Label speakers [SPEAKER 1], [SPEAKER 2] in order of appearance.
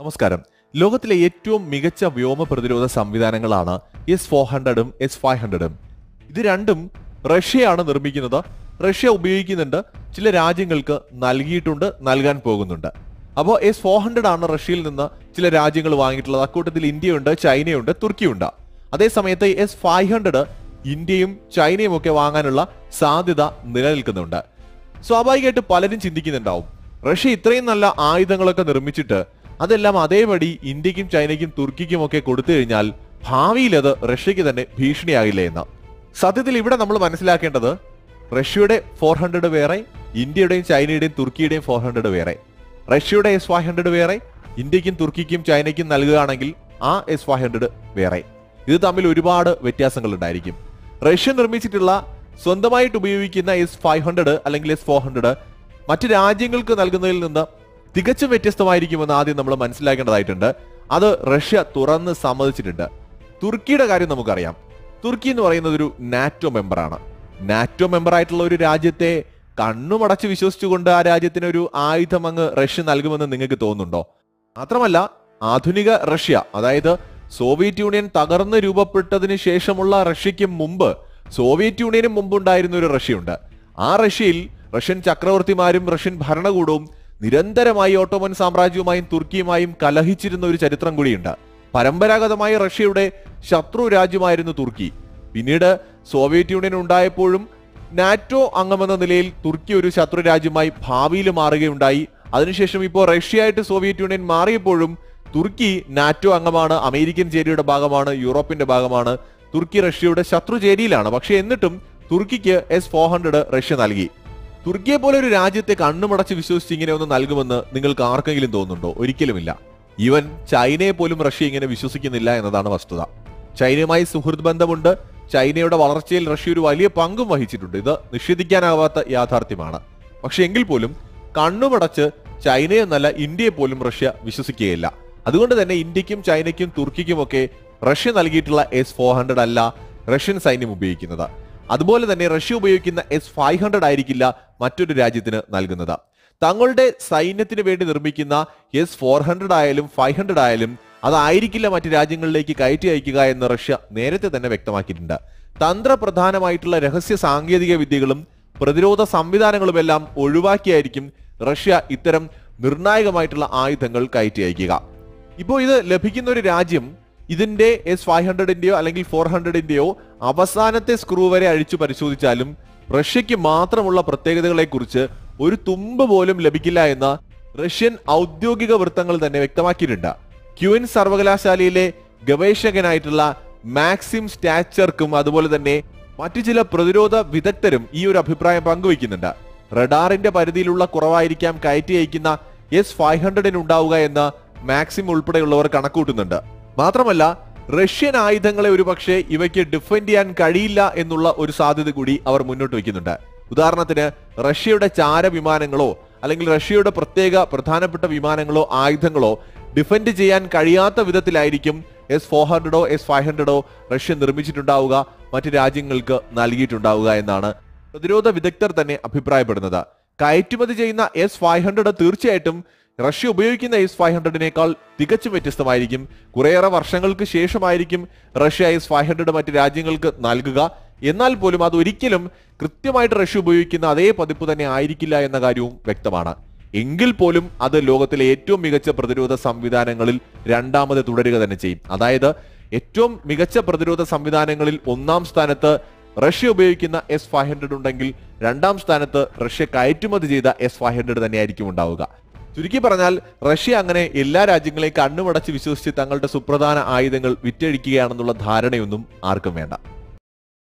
[SPEAKER 1] നമസ്കാരം ലോകത്തിലെ ഏറ്റവും മികച്ച വ്യോമ പ്രതിരോധ സംവിധാനങ്ങളാണ് എസ് ഫോർ ഹൺഡ്രഡും എസ് ഫൈവ് ഹൺഡ്രഡും ഇത് രണ്ടും റഷ്യയാണ് നിർമ്മിക്കുന്നത് റഷ്യ ഉപയോഗിക്കുന്നുണ്ട് ചില രാജ്യങ്ങൾക്ക് നൽകിയിട്ടുണ്ട് നൽകാൻ പോകുന്നുണ്ട് അപ്പോൾ എസ് ഫോർ ഹൺഡ്രഡ് ആണ് റഷ്യയിൽ നിന്ന് ചില രാജ്യങ്ങൾ വാങ്ങിയിട്ടുള്ളത് അക്കൂട്ടത്തിൽ ഇന്ത്യയുണ്ട് ചൈനയുണ്ട് തുർക്കിയുണ്ട് അതേസമയത്ത് എസ് ഫൈവ് ഹൺഡ്രഡ് ഇന്ത്യയും ചൈനയും ഒക്കെ വാങ്ങാനുള്ള സാധ്യത നിലനിൽക്കുന്നുണ്ട് സ്വാഭാവികമായിട്ട് പലരും ചിന്തിക്കുന്നുണ്ടാവും റഷ്യ ഇത്രയും നല്ല ആയുധങ്ങളൊക്കെ നിർമ്മിച്ചിട്ട് അതെല്ലാം അതേപടി ഇന്ത്യക്കും ചൈനയ്ക്കും തുർക്കിക്കും ഒക്കെ കൊടുത്തു കഴിഞ്ഞാൽ ഭാവിയിൽ അത് റഷ്യക്ക് തന്നെ ഭീഷണിയാകില്ലേ എന്ന് സത്യത്തിൽ ഇവിടെ നമ്മൾ മനസ്സിലാക്കേണ്ടത് റഷ്യയുടെ ഫോർ ഹൺഡ്രഡ് വേറെ ഇന്ത്യയുടെയും ചൈനയുടെയും തുർക്കിയുടെയും ഫോർ ഹൺഡ്രഡ് വേറെ റഷ്യയുടെ എസ് ഫൈവ് ഹൺഡ്രഡ് വേറെ ഇന്ത്യക്കും തുർക്കിക്കും ചൈനയ്ക്കും നൽകുകയാണെങ്കിൽ ആ എസ് ഫൈവ് ഹൺഡ്രഡ് വേറെ ഇത് തമ്മിൽ ഒരുപാട് വ്യത്യാസങ്ങൾ ഉണ്ടായിരിക്കും റഷ്യ നിർമ്മിച്ചിട്ടുള്ള സ്വന്തമായിട്ട് ഉപയോഗിക്കുന്ന എസ് ഫൈവ് ഹൺഡ്രഡ് അല്ലെങ്കിൽ എസ് ഫോർ ഹൺഡ്രഡ് മറ്റ് രാജ്യങ്ങൾക്ക് നൽകുന്നതിൽ നിന്ന് തികച്ചും വ്യത്യസ്തമായിരിക്കുമെന്ന് ആദ്യം നമ്മൾ മനസ്സിലാക്കേണ്ടതായിട്ടുണ്ട് അത് റഷ്യ തുറന്ന് സമ്മതിച്ചിട്ടുണ്ട് തുർക്കിയുടെ കാര്യം നമുക്കറിയാം തുർക്കി എന്ന് പറയുന്നത് ഒരു നാറ്റോ മെമ്പറാണ് നാറ്റോ മെമ്പർ ആയിട്ടുള്ള ഒരു രാജ്യത്തെ കണ്ണുമടച്ച് വിശ്വസിച്ചുകൊണ്ട് ആ രാജ്യത്തിന് ഒരു ആയുധം അങ്ങ് റഷ്യ നൽകുമെന്ന് നിങ്ങൾക്ക് തോന്നുന്നുണ്ടോ മാത്രമല്ല ആധുനിക റഷ്യ അതായത് സോവിയറ്റ് യൂണിയൻ തകർന്ന് രൂപപ്പെട്ടതിന് ശേഷമുള്ള റഷ്യയ്ക്ക് മുമ്പ് സോവിയറ്റ് യൂണിയനും മുമ്പുണ്ടായിരുന്ന ഒരു റഷ്യയുണ്ട് ആ റഷ്യയിൽ റഷ്യൻ ചക്രവർത്തിമാരും റഷ്യൻ ഭരണകൂടവും നിരന്തരമായി ഓട്ടോമൻ സാമ്രാജ്യവുമായും തുർക്കിയുമായും കലഹിച്ചിരുന്ന ഒരു ചരിത്രം കൂടിയുണ്ട് പരമ്പരാഗതമായി റഷ്യയുടെ ശത്രു രാജ്യമായിരുന്നു തുർക്കി പിന്നീട് സോവിയറ്റ് യൂണിയൻ ഉണ്ടായപ്പോഴും നാറ്റോ അംഗമെന്ന നിലയിൽ തുർക്കി ഒരു ശത്രു രാജ്യമായി ഭാവിയിൽ മാറുകയുണ്ടായി അതിനുശേഷം ഇപ്പോൾ റഷ്യയായിട്ട് സോവിയറ്റ് യൂണിയൻ മാറിയപ്പോഴും തുർക്കി നാറ്റോ അംഗമാണ് അമേരിക്കൻ ചേരിയുടെ ഭാഗമാണ് യൂറോപ്പിന്റെ ഭാഗമാണ് തുർക്കി റഷ്യയുടെ ശത്രു ചേരിയിലാണ് പക്ഷെ എന്നിട്ടും തുർക്കിക്ക് എസ് ഫോർ ഹൺഡ്രഡ് റഷ്യ നൽകി തുർക്കിയെ പോലെ ഒരു രാജ്യത്തെ കണ്ണുമടച്ച് വിശ്വസിച്ച് ഇങ്ങനെ ഒന്ന് നൽകുമെന്ന് നിങ്ങൾക്ക് ആർക്കെങ്കിലും തോന്നുന്നുണ്ടോ ഒരിക്കലുമില്ല ഈവൻ ചൈനയെ പോലും റഷ്യ ഇങ്ങനെ വിശ്വസിക്കുന്നില്ല എന്നതാണ് വസ്തുത ചൈനയുമായി സുഹൃത്ത് ബന്ധമുണ്ട് ചൈനയുടെ വളർച്ചയിൽ റഷ്യ ഒരു വലിയ പങ്കും വഹിച്ചിട്ടുണ്ട് ഇത് നിഷേധിക്കാനാവാത്ത യാഥാർത്ഥ്യമാണ് പക്ഷെ എങ്കിൽ പോലും കണ്ണുമടച്ച് ചൈന എന്നല്ല ഇന്ത്യയെ പോലും റഷ്യ വിശ്വസിക്കുകയില്ല അതുകൊണ്ട് തന്നെ ഇന്ത്യക്കും ചൈനയ്ക്കും തുർക്കിക്കും ഒക്കെ റഷ്യ നൽകിയിട്ടുള്ള എസ് ഫോർ ഹൺഡ്രഡ് അല്ല റഷ്യൻ സൈന്യം ഉപയോഗിക്കുന്നത് അതുപോലെ തന്നെ റഷ്യ ഉപയോഗിക്കുന്ന എസ് ഫൈവ് ഹൺഡ്രഡ് ആയിരിക്കില്ല മറ്റൊരു രാജ്യത്തിന് നൽകുന്നത് തങ്ങളുടെ സൈന്യത്തിന് വേണ്ടി നിർമ്മിക്കുന്ന എസ് ഫോർ ഹൺഡ്രഡ് ആയാലും ഫൈവ് ഹൺഡ്രഡ് ആയാലും അതായിരിക്കില്ല മറ്റ് രാജ്യങ്ങളിലേക്ക് കയറ്റി അയക്കുക എന്ന് റഷ്യ നേരത്തെ തന്നെ വ്യക്തമാക്കിയിട്ടുണ്ട് തന്ത്രപ്രധാനമായിട്ടുള്ള രഹസ്യ സാങ്കേതിക വിദ്യകളും പ്രതിരോധ സംവിധാനങ്ങളുമെല്ലാം ഒഴിവാക്കിയായിരിക്കും റഷ്യ ഇത്തരം നിർണായകമായിട്ടുള്ള ആയുധങ്ങൾ കയറ്റി അയക്കുക ഇപ്പോൾ ഇത് ലഭിക്കുന്ന ഒരു രാജ്യം ഇതിന്റെ എസ് ഫൈവ് ഹൺഡ്രഡിന്റെയോ അല്ലെങ്കിൽ ഫോർ ഹൺഡ്രഡിന്റെയോ അവസാനത്തെ സ്ക്രൂ വരെ അഴിച്ചു പരിശോധിച്ചാലും റഷ്യക്ക് മാത്രമുള്ള പ്രത്യേകതകളെ കുറിച്ച് ഒരു തുമ്പ് പോലും ലഭിക്കില്ല എന്ന് റഷ്യൻ ഔദ്യോഗിക വൃത്തങ്ങൾ തന്നെ വ്യക്തമാക്കിയിട്ടുണ്ട് ക്യൂൻ സർവകലാശാലയിലെ ഗവേഷകനായിട്ടുള്ള മാക്സിം സ്റ്റാച്ചർക്കും അതുപോലെ തന്നെ മറ്റു ചില പ്രതിരോധ വിദഗ്ധരും ഈ ഒരു അഭിപ്രായം പങ്കുവയ്ക്കുന്നുണ്ട് റഡാറിന്റെ പരിധിയിലുള്ള കുറവായിരിക്കാം കയറ്റി അയക്കുന്ന എസ് ഫൈവ് ഹൺഡ്രഡിന് ഉണ്ടാവുക എന്ന് മാക്സിം ഉൾപ്പെടെയുള്ളവർ കണക്കൂട്ടുന്നുണ്ട് മാത്രമല്ല റഷ്യൻ ആയുധങ്ങളെ ഒരുപക്ഷെ ഇവയ്ക്ക് ഡിഫെൻഡ് ചെയ്യാൻ കഴിയില്ല എന്നുള്ള ഒരു സാധ്യത കൂടി അവർ മുന്നോട്ട് വയ്ക്കുന്നുണ്ട് ഉദാഹരണത്തിന് റഷ്യയുടെ ചാര വിമാനങ്ങളോ അല്ലെങ്കിൽ റഷ്യയുടെ പ്രത്യേക പ്രധാനപ്പെട്ട വിമാനങ്ങളോ ആയുധങ്ങളോ ഡിഫെൻഡ് ചെയ്യാൻ കഴിയാത്ത വിധത്തിലായിരിക്കും എസ് ഫോർ ഹൺഡ്രഡോ എസ് ഫൈവ് ഹൺഡ്രഡോ റഷ്യ നിർമ്മിച്ചിട്ടുണ്ടാവുക മറ്റ് രാജ്യങ്ങൾക്ക് നൽകിയിട്ടുണ്ടാവുക എന്നാണ് പ്രതിരോധ വിദഗ്ധർ തന്നെ അഭിപ്രായപ്പെടുന്നത് കയറ്റുമതി ചെയ്യുന്ന എസ് ഫൈവ് ഹൺഡ്രഡ് തീർച്ചയായിട്ടും റഷ്യ ഉപയോഗിക്കുന്ന എസ് ഫൈവ് ഹൺഡ്രഡിനേക്കാൾ തികച്ചും വ്യത്യസ്തമായിരിക്കും കുറേയേറെ വർഷങ്ങൾക്ക് ശേഷമായിരിക്കും റഷ്യ എസ് ഫൈവ് ഹൺഡ്രഡ് മറ്റ് രാജ്യങ്ങൾക്ക് നൽകുക എന്നാൽ പോലും അത് ഒരിക്കലും കൃത്യമായിട്ട് റഷ്യ ഉപയോഗിക്കുന്ന അതേ പതിപ്പ് തന്നെ ആയിരിക്കില്ല എന്ന കാര്യവും വ്യക്തമാണ് എങ്കിൽ പോലും അത് ലോകത്തിലെ ഏറ്റവും മികച്ച പ്രതിരോധ സംവിധാനങ്ങളിൽ രണ്ടാമത് തുടരുക തന്നെ ചെയ്യും അതായത് ഏറ്റവും മികച്ച പ്രതിരോധ സംവിധാനങ്ങളിൽ ഒന്നാം സ്ഥാനത്ത് റഷ്യ ഉപയോഗിക്കുന്ന എസ് ഫൈവ് ഹൺഡ്രഡ് ഉണ്ടെങ്കിൽ രണ്ടാം സ്ഥാനത്ത് റഷ്യ കയറ്റുമതി ചെയ്ത എസ് ഫൈവ് ഹൺഡ്രഡ് തന്നെയായിരിക്കും ഉണ്ടാവുക ചുരുക്കി പറഞ്ഞാൽ റഷ്യ അങ്ങനെ എല്ലാ രാജ്യങ്ങളെയും കണ്ണുമടച്ച് വിശ്വസിച്ച് തങ്ങളുടെ സുപ്രധാന ആയുധങ്ങൾ വിറ്റഴിക്കുകയാണെന്നുള്ള ധാരണയൊന്നും ആർക്കും വേണ്ട